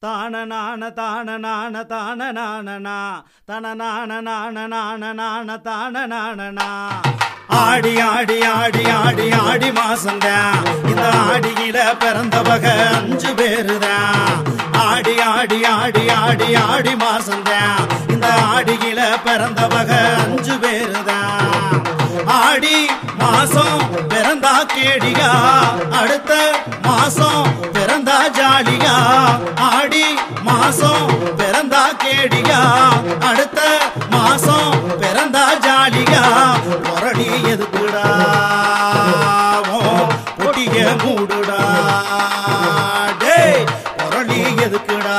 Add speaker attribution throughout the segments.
Speaker 1: தான நான தான நான தான நானனா தன நான நான நான நான தான நானனா ஆடி ஆடி ஆடி ஆடி ஆடி மாசம்தான் இந்த ஆடியில பிறந்தவக அஞ்சு பேருதான் ஆடி ஆடி ஆடி ஆடி ஆடி மாசம்தான் இந்த ஆடியில பிறந்தவக அஞ்சு பேருதான் ஆடி மாசம் பிறந்தா கேடியா அடுத்த மாசம் பிறந்தா ஜாலியா ஆடி மாசம் பிறந்தா கேடியா அடுத்த மாசம் பிறந்தா ஜாலியா முரடி எதுக்குடா உன் பொட்டிய மூடுடா டேய் முரளி எதுக்குடா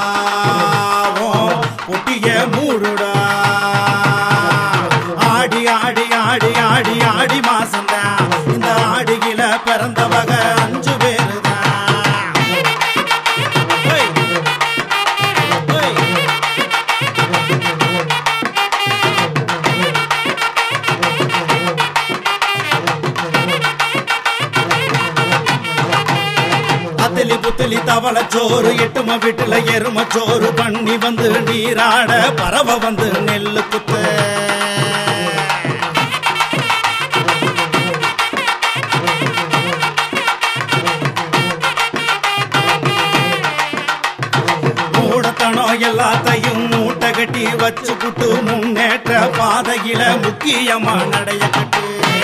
Speaker 1: உன் பொட்டிய மூடுடா ஆடி ஆடி ஆடி ஆடி ஆடி மாசம்தான் இந்த ஆடியில பிறந்தவக அஞ்சு பேருதான் ஹேய். ஹேய். அத்தலி புத்தலி தவள சோறு எட்டும வீட்டுல எரும சோறு பண்ணி வந்து நீராட பறவை வந்து நெல்லு குத்த மூடத்தனம் எல்லாத்தையும் மூட்டை கட்டி வச்சு புட்டு முன்னேற்ற பாதையில முக்கியமா நடைய கட்டு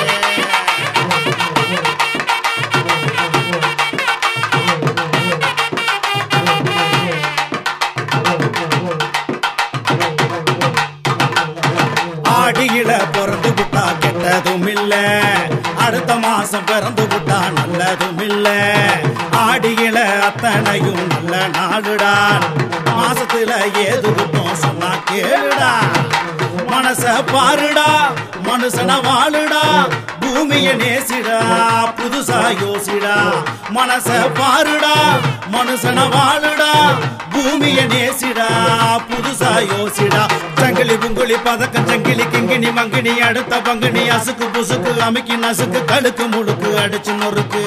Speaker 1: ஆடியில பிறந்து விட்டா கெட்டதும் இல்ல அடுத்த மாசம் பிறந்து விட்டா நல்லதும் இல்ல ஆடியில அத்தனையும் நல்ல நாடுடா மாசத்துல ஏது விட்டோம் சொன்னா கேளுடா மனச பாருடா மனுஷன வாழுடா பூமிய நேசிடா புதுசா யோசிடா மனச பாருடா மனுஷன வாழுடா பூமிய நேசிடா புதுசா யோசிடா சங்கிலி புங்குலி பதக்கம் சங்கிலி கிங்கினி மங்கினி அடுத்த பங்குனி அசுக்கு புசுக்கு அமுக்கி நசுக்கு கடுக்கு முடுக்கு அடிச்சு நொறுக்கு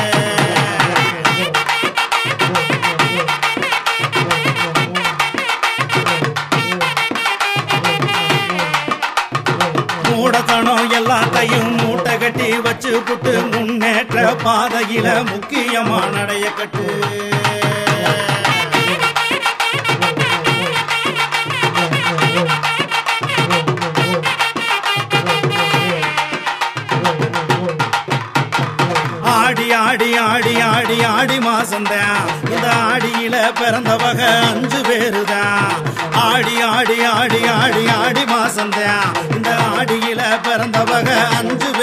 Speaker 1: மூடத்தனம் எல்லாத்தையும் மூட்டை கட்டி வச்சு புட்டு முன்னேற்ற பாதையில முக்கியமா நடைய கட்டு ஆடி ஆடி ஆடி ஆடி ஆடி மாசம்தான் இந்த ஆடியில பிறந்தவக அஞ்சு பேருதான் ஆடி ஆடி ஆடி ஆடி ஆடி மாசம்தான் இந்த ஆடியில பிறந்தவக அஞ்சு